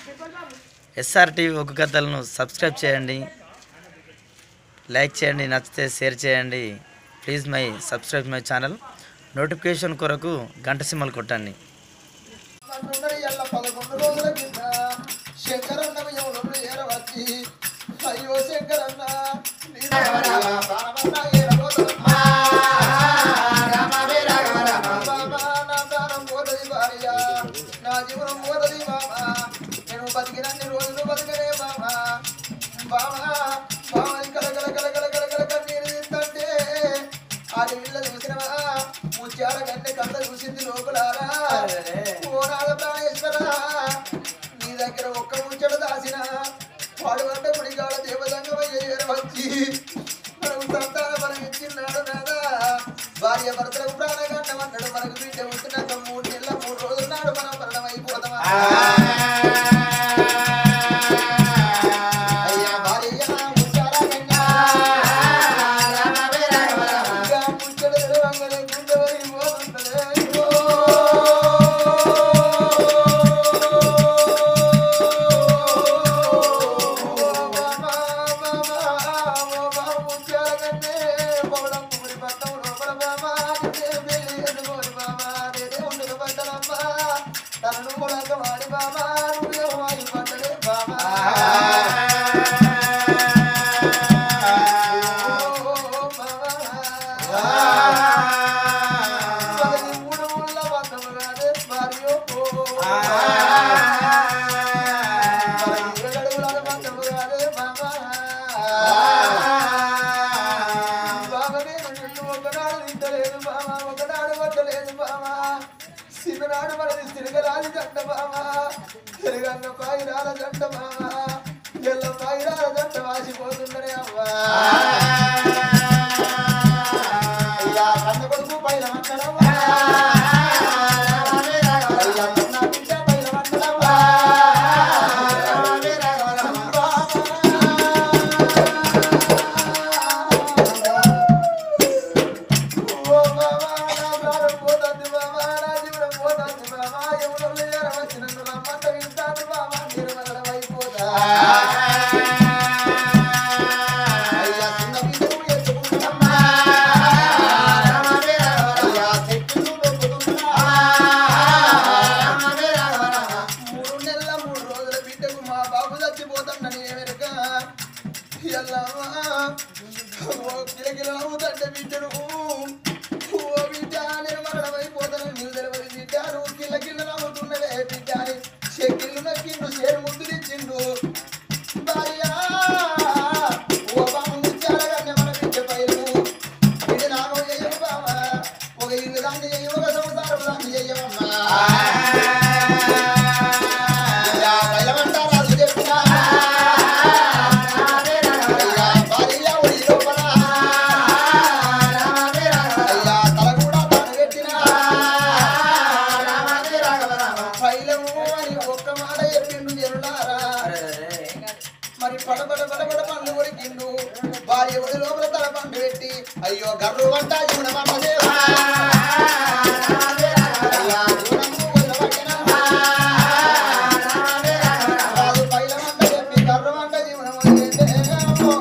SR TV ఒక కథలను subscribe చేయండి లైక్ చేయండి నచ్చితే షేర్ చేయండి please my subscribe my channel notification కొరకు గంట సిమ్మలు కొట్టండి నన్నున్నది ఎల్ల పదకొండు రోజుల కింద శంకరన్న యమునప్పుడు ఏరవచ్చి అయ్యో శంకరన్న నీ ప్రాణమన్న ఏరబోతున్నా. బాబా, నా ప్రాణం పోతది భార్య, నా జీవనం పోతది బాబా. నేను బతికినన్ని రోజులు బతికనే బాబా. బాబా, బాబా, కల కల కల కల కల కల కన్నీరు తీస్తుంటే, ఆడి పిల్ల చూసినవా ముత్యాల గంటె కళ్ళ చూసింది లోపలారా ఓ నాద ప్రాణేశ్వర నీ దగ్గర ఒక్క ముచ్చట దాసిన వాడు వంట గుడికాడ దేవదంగమయ్య వచ్చి మనకు సంతాన బలం ఇచ్చిన్నాడు నాదా భార్య భర్తలకు ప్రాణగండం అన్నాడు మనకు బిడ్డ ఉంటున్నాక మూడు నెలల మూడు రోజులు నాడు మనం మరణం అయిపోతామా అయ్యా భార్య ముత్యాల గంగ. ఇంకా ముచ్చట తెలవంగానే గుండె వరిగిపోతుంటదే. తనను కూడా వాడి బాబా నువ్వు వాడి పడ్డడే బాబా సిగనాడు మనది సిరగరాజు జంట బామా సిరగన్న పాయిరాల జంట బామా ఎల్ల పాయిరాల జంట వాసిపోతుందనే అవ్వా అయ్యా కన్న కొడుకు పైన వంటడవ్వా అయ్యా కన్న బిడ్డ పైన వంటడవ్వా ఓ బాబా నా ప్రాణం పోతుంది బాబా నా జీవనం పోతుంది బాబా ఎవరు లేరు వచ్చినందు నా మాట వింటాను బాబా నిర్మలం అయిపోతా అయ్యా చిన్న బిడ్డను ఎత్తుకుంటున్నా అయ్యా చెట్టును నొక్కుతున్నా మూడు నెలల మూడు రోజుల బిడ్డకు మా బాబు చచ్చిపోతాడని వెనుక ఎల్లమ్మా ఓ కిలకిల అవుతంటే బిడ్డను ఓ బిడ్డ నేను మరణమైపోతాను నీవు తెలియదు బిడ్డ నువ్వు కిల్ల కిల్ల నవ్వుతున్నవే బిడ్డ అని చెక్కిళ్ళు నక్కిండు చేరు ముద్దులిచ్చిండు భార్యా ఓ బాబు ముచ్చారగానే మన బిడ్డ పైరు ఇది నామం చెయ్యవు బావా ఒక ఇల్లు దాన్ని చెయ్యి ఒక సంసారం దాన్ని చెయ్యవమ్మా ఇలా బయలమంటారాలు చెప్పినా అయ్యా భార్య ఒడి లోపల అయ్యా తల కూడా తాను పెట్టినా పైలము అని ఒక్క మాట చెప్పిండు జనులారా మరి పడబడ పడబడ పండు కొరికిండు భార్య ఒడి లోపల తల పండు పెట్టి అయ్యో గర్రు వంట జీవనమమ్మ దేవా అయ్యా జీవనము వదలవట్టెనమ్మా. రాజు పైలమంట చెప్పి గర్రు వంట జీవనము వదిలేసేమో.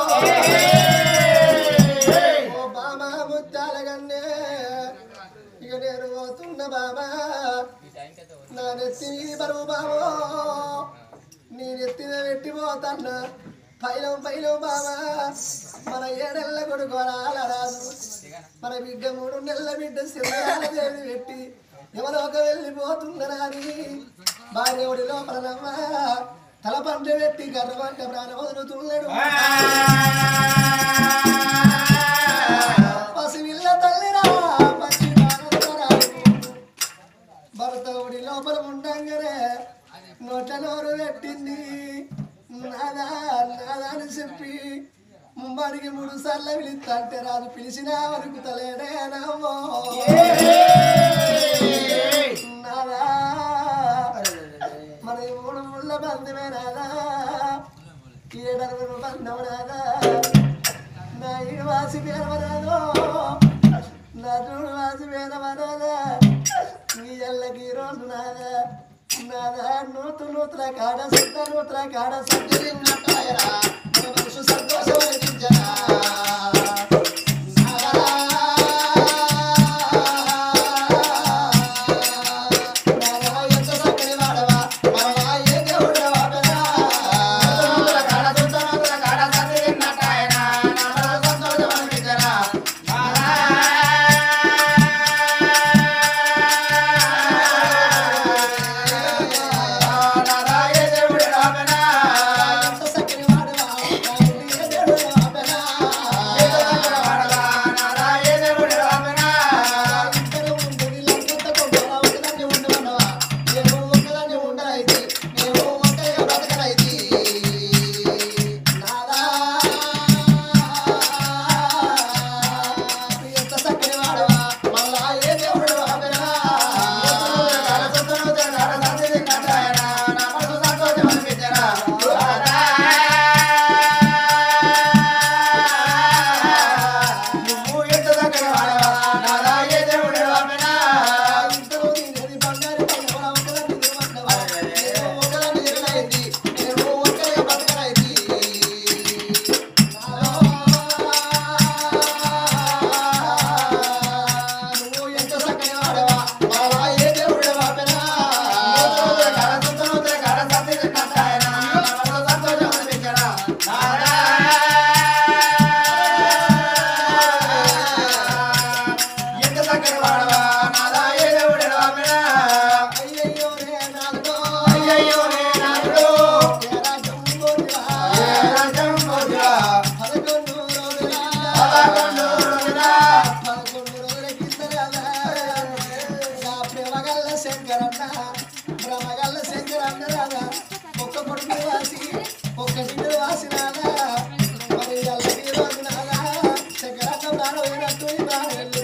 ఓ బాబా ముత్యాల గన్నే ఇక నేను పోతున్న బాబా నా నెత్తి మీద బరువు బాబో నీ నెత్తిన పెట్టిపోతన్న పైలం పైలం బాబా మన ఏడెళ్ళ కొడుకు రాదు మన బిడ్డ మూడు నెలల బిడ్డ సింహాల దేవి పెట్టి ఎవరోక వెళ్ళిపోతుందరాని భార్య ఒడి లోపలనమ్మా తల పంట పెట్టి గర్వంట ప్రాణం వదులుతున్నాడు పసివిల్ల తల్లిరా పచ్చి నాన్నరా భర్త ఒడి లోపల ఉండంగానే నోట నోరు పెట్టింది నాదా నాదా అని చెప్పి ముంబాడికి మూడు సార్లు పిలుస్తా అంటే రాదు పిలిచినా వరకు తలేనే నమ్మో నాదా మన ఈ మూడు ముళ్ళ బంధమే నాదా ఏడరుగురు బంధం నాదా నా ఈడు వాసి పేరవరాదో నా చూడు వాసి పేరవరాదా నీ ఎల్లకి రోజు నాదా నాదా నూతు నూతుల కాడ సొంత నూతుల కాడ సొంత తిన్నట్టాయరా మన మనసు సంతోషం అనిపించరా నాదా ఎంత చక్కని వాడవా మరలా ఏ దేవుడు వాడరా నూతుల కాడ సొంత నూతుల కాడ సొంత తిన్నట్టాయరా నా మనసు సంతోషం అనిపించరా అయ్యయ్యో రే నాలుగో అయ్యయ్యో రే నాలుగో పదకొండు రోజుల పదకొండు రోజుల పదకొండు రోజుల కింద నా ప్రేమగల్ల శంకరన్న భ్రమగల్ల శంకరన్న రాదా ఒక్క కొడుకు వాసి ఒక్క బిడ్డలు వాసి నాదా మరి అల్లకి రోజు నాదా శంకరన్న ప్రాణం అయినట్టు ఈ ప్రాణం వెళ్ళి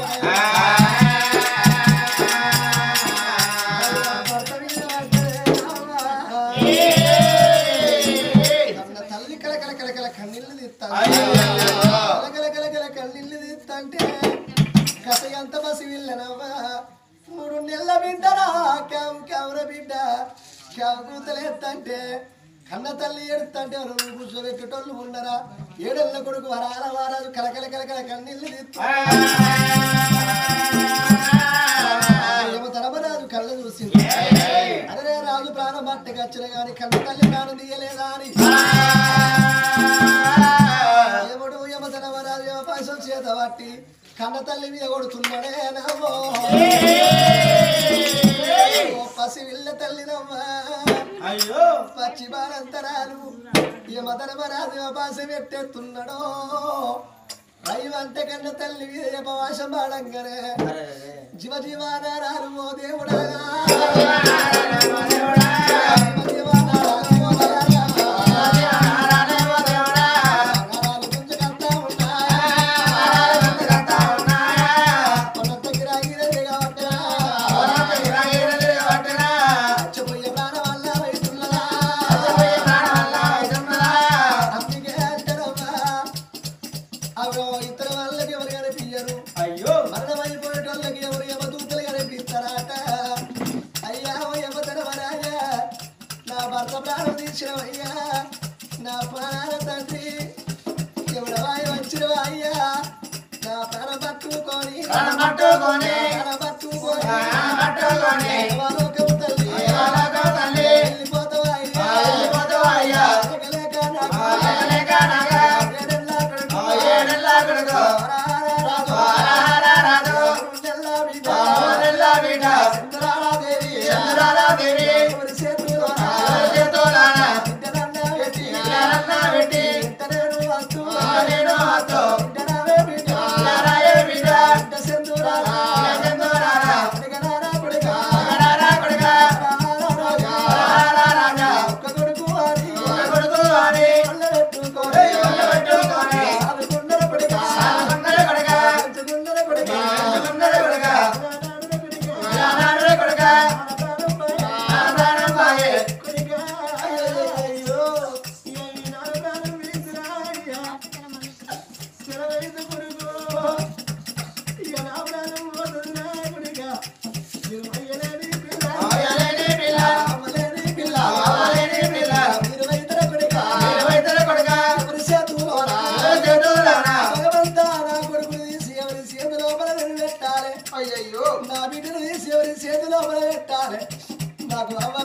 కన్న తల్లి కలకల కలకల కన్నీళ్ళు తీస్తాను కలకల కలకల కన్నీళ్ళు తీస్తంటే కథ ఎంత బసి వెళ్ళనవ్వా మూడు నెలల బిడ్డరా కావు కావుర బిడ్డ కావు కూతలేస్తంటే కన్న తల్లి ఏడుతంటే ఎవరు కూర్చోబెట్టేటోళ్ళు ఉండరా ఏడెళ్ళ కొడుకు వరాల వారాలు కలకల కలకల కన్నీళ్ళు తీస్తా ధర్మరాజు కళ్ళ చూసింది అరే రాజు ప్రాణం పట్టగచ్చిన గాని కన్న తల్లి ప్రాణం తీయలేదా అని ఎవడు యమ ధర్మరాజు యమ పైసలు చేత పట్టి కన్న తల్లి మీద కొడుతున్నాడే నవ్వో ఓ పసి విల్ల తల్లి నవ్వా అయ్యో పచ్చి బాలంతరాలు యమ ధర్మరాజు యమ పాస పెట్టేస్తున్నాడో రైవంటే కన్న తల్లి మీద యమవాసం పాడంగానే జీవ జీవాధారాలు ఓ దేవుడా ఇతర వాళ్ళకి ఎవరు కనిపించరు అయ్యో మరణమైపోయేటోళ్ళకి ఎవరు యమదూతలు కనిపిస్తారట అయ్యా ఓ యమధర్మరాజా నా భర్త ప్రాణం తీర్చినవయ్యా నా ప్రాణాల తండ్రి ఎవడవాయి వచ్చినవా అయ్యా నా ప్రాణం పట్టుకొని ప్రాణం పట్టుకొని, ప్రాణం పట్టుకొని ప్రాణం పట్టుకొని, దేవాలోకము తల్లి దేవాలోకము తల్లి, వెళ్ళిపోతావా అయ్యా వెళ్ళిపోతావా అయ్యా, లేక నాకు లేక నాకు, ఏడెళ్ళ కొడుకు, ఆ ఏడెళ్ళ కొడుకు, వరారారాజు, వరారారాజు, రెండెళ్ళ బిడ్డ, మూడెళ్ళ బిడ్డ, చంద్రాలాదేవి, చంద్రాలాదేవి, ఎవరి చేతిలోన, ఎవరి చేతిలోన, బిడ్డనన్న పెట్టి, బిడ్డనన్న పెట్టి, బిడ్డనేను వస్తు, నేను వస్తు, బిడ్డనవే బిడ్డ, బిడ్డరాయే బిడ్డ, బిడ్డ సెందురాల, బిడ్డ సెందురాల, అడగనారా కొడుకా, అడగనారా కొడుకా, చేతులోనా చేతులారా. భగవంతా నా కొడుకుని తీసి ఎవరి చేతి లోపల నేను పెట్టాలి అయ్యయ్యో నా బిడ్డను తీసి ఎవరి చేతి లోపల పెట్టాలి నాకు అవ్వ